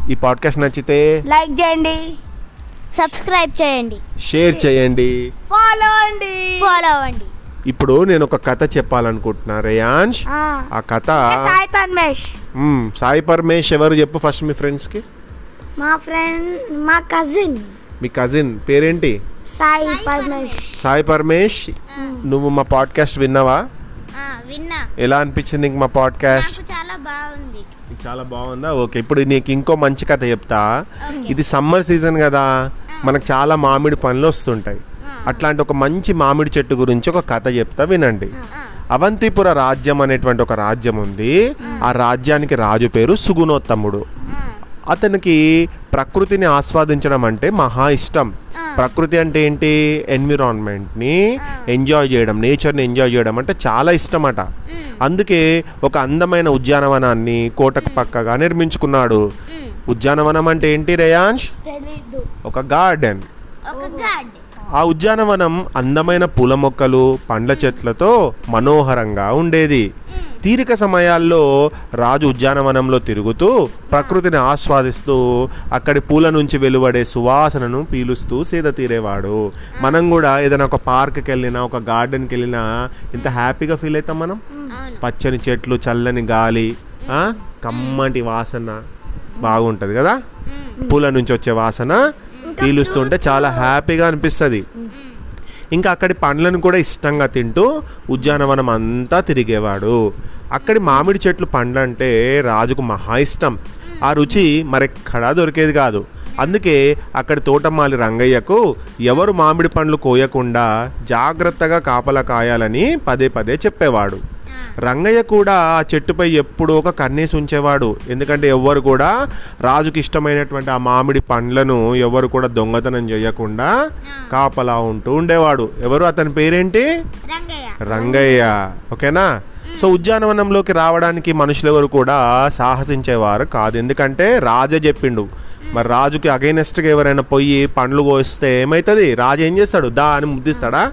ఈ పాడ్కాస్ట్ నచ్చితే లైక్ చేయండి సబ్స్క్రైబ్ చేయండి షేర్ చేయండి ఫాలో అండి ఫాలో అవ్వండి ఇప్పుడు నేను ఒక కథ చెప్పాలనుకుంటున్నా రేయాంష్ ఆ కథ సాయి పరమేష్ మ్మ్, సాయి పరమేష్ ఎవరు చెప్పు ఫస్ట్ మీ ఫ్రెండ్స్కి మా ఫ్రెండ్ మా కజిన్ మీ కజిన్ పేరేంటి సాయి పరమేష్ సాయి పరమేష్ నువ్వు మా పాడ్కాస్ట్ విన్నావా ఆ, విన్నా ఎలా అనిపించింది నీకు మా పాడ్కాస్ట్ నాకు చాలా బాగుంది చాలా బాగుందా ఓకే ఇప్పుడు నీకు ఇంకో మంచి కథ చెప్తా Okay. ఇది సమ్మర్ సీజన్ కదా మనకు చాలా మామిడి పండ్లు వస్తుంటాయి అట్లాంటి ఒక మంచి మామిడి చెట్టు గురించి ఒక కథ చెప్తా వినండి ఆ, అవంతిపుర రాజ్యం అనేటువంటి ఒక రాజ్యం ఉంది ఆ రాజ్యానికి రాజు పేరు సుగుణోత్తముడు ఆ, అతనికి ప్రకృతిని ఆస్వాదించడం అంటే మహా ఇష్టం ఆ. ప్రకృతి అంటే ఏంటి ఎన్విరాన్మెంట్ని ఎంజాయ్ చేయడం నేచర్ని ఎంజాయ్ చేయడం అంటే చాలా ఇష్టమట మ్, అందుకే ఒక అందమైన ఉద్యానవనాన్ని కోటకు పక్కగా నిర్మించుకున్నాడు మ్. ఉద్యానవనం అంటే ఏంటి రేయాంష్ తెలీదు ఒక గార్డెన్ ఒక గాడ్ ఆ ఉద్యానవనం అందమైన పూల మొక్కలు పండ్ల చెట్లతో మనోహరంగా ఉండేది తీరిక సమయాల్లో రాజు ఉద్యానవనంలో తిరుగుతూ ప్రకృతిని ఆస్వాదిస్తూ అక్కడి పూల నుంచి వెలువడే సువాసనను పీలుస్తూ సేద తీరేవాడు మనం కూడా ఏదైనా ఒక పార్క్కి వెళ్ళినా ఒక గార్డెన్కి వెళ్ళినా ఇంత హ్యాపీగా ఫీల్ అవుతాం మనం అవును పచ్చని చెట్లు చల్లని గాలి ఆ, కమ్మటి వాసన బాగుంటుంది కదా మ్, పూల నుంచి వచ్చే వాసన పీలుస్తుంటే చాలా హ్యాపీగా అనిపిస్తుంది మ్. ఇంకా అక్కడి పండ్లను కూడా ఇష్టంగా తింటూ ఉద్యానవనం అంతా తిరిగేవాడు అక్కడి మామిడి చెట్లు పండ్లు అంటే రాజుకు మహా ఇష్టం ఆ రుచి మరెక్కడా దొరికేది కాదు అందుకే అక్కడి తోటమాలి రంగయ్యకు ఎవరు మామిడి పండ్లు కోయకుండా జాగ్రత్తగా కాపలా కాయాలని పదే పదే చెప్పేవాడు రంగయ్య కూడా ఆ చెట్టుపై ఎప్పుడూ ఒక కన్నేసి ఉంచేవాడు ఎందుకంటే ఎవ్వరు కూడా రాజుకి ఇష్టమైనటువంటి ఆ మామిడి పండ్లను ఎవరు కూడా దొంగతనం చేయకుండా కాపలా ఉంటూ ఉండేవాడు ఎవరు అతని పేరేంటి రంగయ్య రంగయ్య ఓకేనా సో ఉద్యానవనంలోకి రావడానికి మనుషులు ఎవరు కూడా సాహసించేవారు కాదు ఎందుకంటే రాజే చెప్పిండు మరి రాజుకి అగైనెస్ట్గా ఎవరైనా పోయి పండ్లు కోస్తే ఏమవుతుంది రాజు ఏం చేస్తాడు దా అని ముద్దిస్తాడా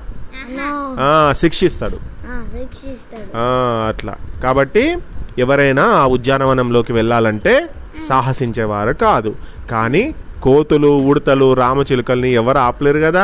ఆ, శిక్షిస్తాడు శిక్షిస్తాడు ఆ, అట్లా కాబట్టి ఎవరైనా ఆ ఉద్యానవనంలోకి వెళ్ళాలంటే సాహసించేవారు కాదు కానీ కోతులు ఉడతలు రామచిలుకల్ని ఎవరు ఆపలేరు కదా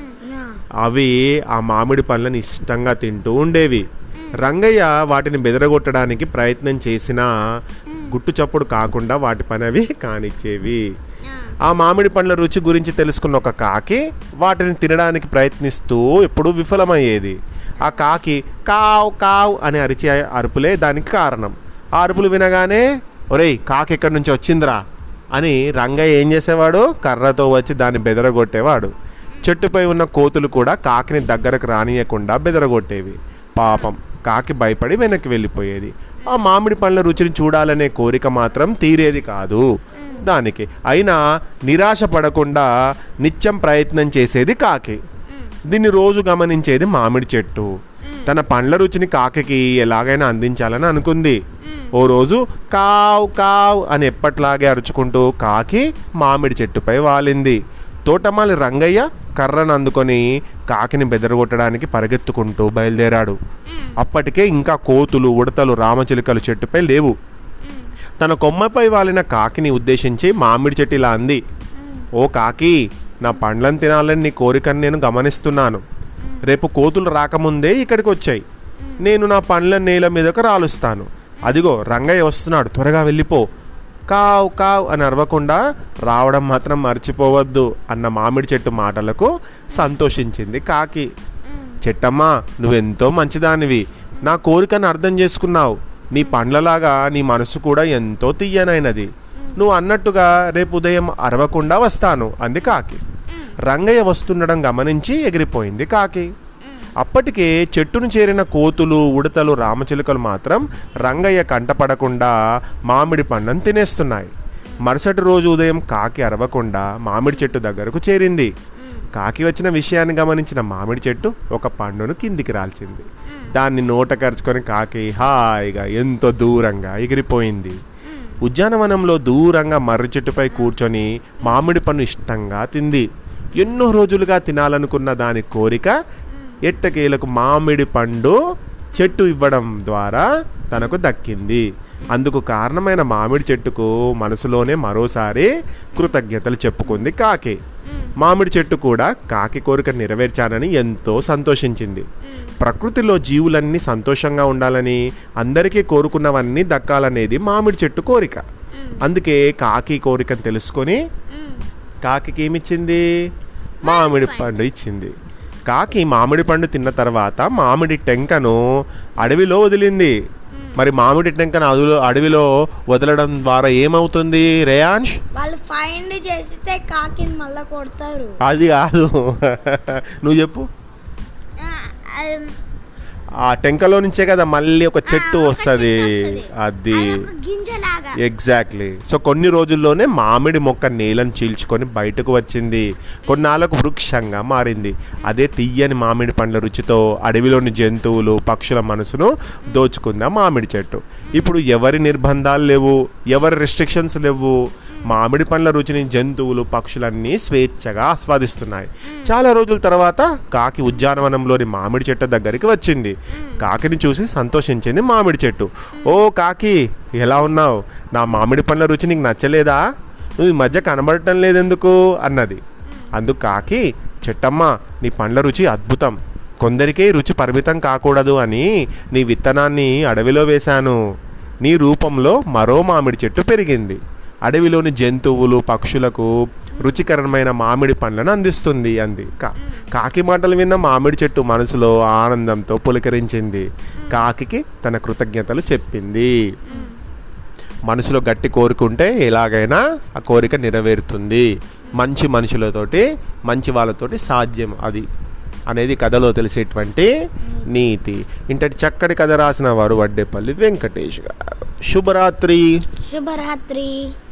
అవి ఆ మామిడి పండ్లను ఇష్టంగా తింటూ ఉండేవి రంగయ్య వాటిని బెదరగొట్టడానికి ప్రయత్నం చేసినా గుట్టు చప్పుడు కాకుండా వాటి పని అవి కానిచ్చేవి ఆ మామిడి పండ్ల రుచి గురించి తెలుసుకున్న ఒక కాకి వాటిని తినడానికి ప్రయత్నిస్తూ ఎప్పుడూ విఫలమయ్యేది ఆ కాకి కావ్ కావ్ అని అరిచే అరుపులే దానికి కారణం ఆ అరుపులు వినగానే ఒరేయ్ కాకి ఎక్కడి నుంచి వచ్చిందిరా అని రంగయ్య ఏం చేసేవాడు కర్రతో వచ్చి దాన్ని బెదరగొట్టేవాడు చెట్టుపై ఉన్న కోతులు కూడా కాకిని దగ్గరకు రానియకుండా బెదరగొట్టేవి పాపం కాకి భయపడి వెనక్కి వెళ్ళిపోయేది ఆ మామిడి పండ్ల రుచిని చూడాలనే కోరిక మాత్రం తీరేది కాదు దానికి అయినా నిరాశ పడకుండా నిత్యం ప్రయత్నం చేసేది కాకి దీన్ని రోజు గమనించేది మామిడి చెట్టు తన పండ్ల రుచిని కాకికి ఎలాగైనా అందించాలని అనుకుంది ఓ రోజు కావ్ కావ్ అని ఎప్పట్లాగే అరుచుకుంటూ కాకి మామిడి చెట్టుపై వాలింది తోటమాలి రంగయ్య కర్రను అందుకొని కాకిని బెదరగొట్టడానికి పరిగెత్తుకుంటూ బయలుదేరాడు అప్పటికే ఇంకా కోతులు ఉడతలు రామచిలుకలు చెట్టుపై లేవు తన కొమ్మపై వాలిన కాకిని ఉద్దేశించి మామిడి చెట్టు ఇలా అంది ఓ కాకి నా పండ్లను తినాలని నీ కోరికను నేను గమనిస్తున్నాను రేపు కోతులు రాకముందే ఇక్కడికి వచ్చాయి నేను నా పండ్ల నేల మీదకు రాలుస్తాను అదిగో రంగయ్య వస్తున్నాడు త్వరగా వెళ్ళిపో కావ్ కావ్ అని అరవకుండా రావడం మాత్రం మర్చిపోవద్దు అన్న మామిడి చెట్టు మాటలకు సంతోషించింది కాకి చెట్టమ్మా నువ్వెంతో మంచిదానివి నా కోరికను అర్థం చేసుకున్నావు నీ పండ్లలాగా నీ మనసు కూడా ఎంతో తీయనైనది నువ్వు అన్నట్టుగా రేపు ఉదయం అరవకుండా వస్తాను అంది కాకి రంగయ్య వస్తుండడం గమనించి ఎగిరిపోయింది కాకి అప్పటికే చెట్టును చేరిన కోతులు ఉడతలు రామచిలుకలు మాత్రం రంగయ్య కంటపడకుండా మామిడి పండ్లను తినేస్తున్నాయి మరుసటి రోజు ఉదయం కాకి అరవకుండా మామిడి చెట్టు దగ్గరకు చేరింది కాకి వచ్చిన విషయాన్ని గమనించిన మామిడి చెట్టు ఒక పండును కిందికి రాల్చింది దాన్ని నోట కరుచుకొని కాకి హాయిగా ఎంతో దూరంగా ఎగిరిపోయింది ఉద్యానవనంలో దూరంగా మర్రి చెట్టుపై కూర్చొని మామిడి పండు ఇష్టంగా తింది ఎన్నో రోజులుగా తినాలనుకున్న దాని కోరిక ఎట్టకేలకు మామిడి పండు చెట్టు ఇవ్వడం ద్వారా తనకు దక్కింది అందుకు కారణమైన మామిడి చెట్టుకు మనసులోనే మరోసారి కృతజ్ఞతలు చెప్పుకుంది కాకి మామిడి చెట్టు కూడా కాకి కోరిక నెరవేర్చానని ఎంతో సంతోషించింది ప్రకృతిలో జీవులన్నీ సంతోషంగా ఉండాలని అందరికీ కోరుకున్నవన్నీ దక్కాలనేది మామిడి చెట్టు కోరిక అందుకే కాకి కోరికను తెలుసుకొని కాకికి ఏమిచ్చింది మామిడి పండు ఇచ్చింది కాకి మామిడి పండు తిన్న తర్వాత మామిడి టెంకను అడవిలో వదిలింది మరి మామిడి టెంకను అడవిలో అడవిలో వదలడం ద్వారా ఏమవుతుంది రేయాన్ష్ వాళ్ళు ఫైండ్ చేస్తే కాకిని మళ్ళా కొడతారు అది కాదు నువ్వు చెప్పు ఆ టెంకలో నుంచే కదా మళ్ళీ ఒక చెట్టు వస్తుంది అది గింజలాగా ఎగ్జాక్ట్లీ సో కొన్ని రోజుల్లోనే మామిడి మొక్క నేలను చీల్చుకొని బయటకు వచ్చింది కొన్నాళ్ళకు వృక్షంగా మారింది అదే తీయని మామిడి పండ్ల రుచితో అడవిలోని జంతువులు పక్షుల మనసును దోచుకుందా మామిడి చెట్టు ఇప్పుడు ఎవరి నిర్బంధాలు లేవు ఎవరి రెస్ట్రిక్షన్స్ లేవు మామిడి పండ్ల రుచిని జంతువులు పక్షులన్నీ స్వేచ్ఛగా ఆస్వాదిస్తున్నాయి చాలా రోజుల తర్వాత కాకి ఉద్యానవనంలోని మామిడి చెట్టు దగ్గరికి వచ్చింది కాకిని చూసి సంతోషించింది మామిడి చెట్టు ఓ కాకి ఎలా ఉన్నావు నా మామిడి పండ్ల రుచి నీకు నచ్చలేదా నువ్వు ఈ మధ్య కనబడటం లేదెందుకు అన్నది అందుకు కాకి చెట్టమ్మ నీ పండ్ల రుచి అద్భుతం కొందరికే ఈ రుచి పరిమితం కాకూడదు అని నీ విత్తనాన్ని అడవిలో వేశాను నీ రూపంలో మరో మామిడి చెట్టు పెరిగింది అడవిలోని జంతువులు పక్షులకు రుచికరమైన మామిడి పండ్లను అందిస్తుంది అంది కా కాకి మాటలు విన్న మామిడి చెట్టు మనసులో ఆనందంతో పులకరించింది కాకికి తన కృతజ్ఞతలు చెప్పింది మనసులో గట్టి కోరుకుంటే ఎలాగైనా ఆ కోరిక నెరవేరుతుంది మంచి మనుషులతోటి మంచి వాళ్ళతోటి సాధ్యం అది అనేది కథలో తెలిసేటువంటి నీతి ఇంతటి చక్కటి కథ రాసిన వారు వడ్డేపల్లి వెంకటేష్ గారు శుభరాత్రి శుభరాత్రి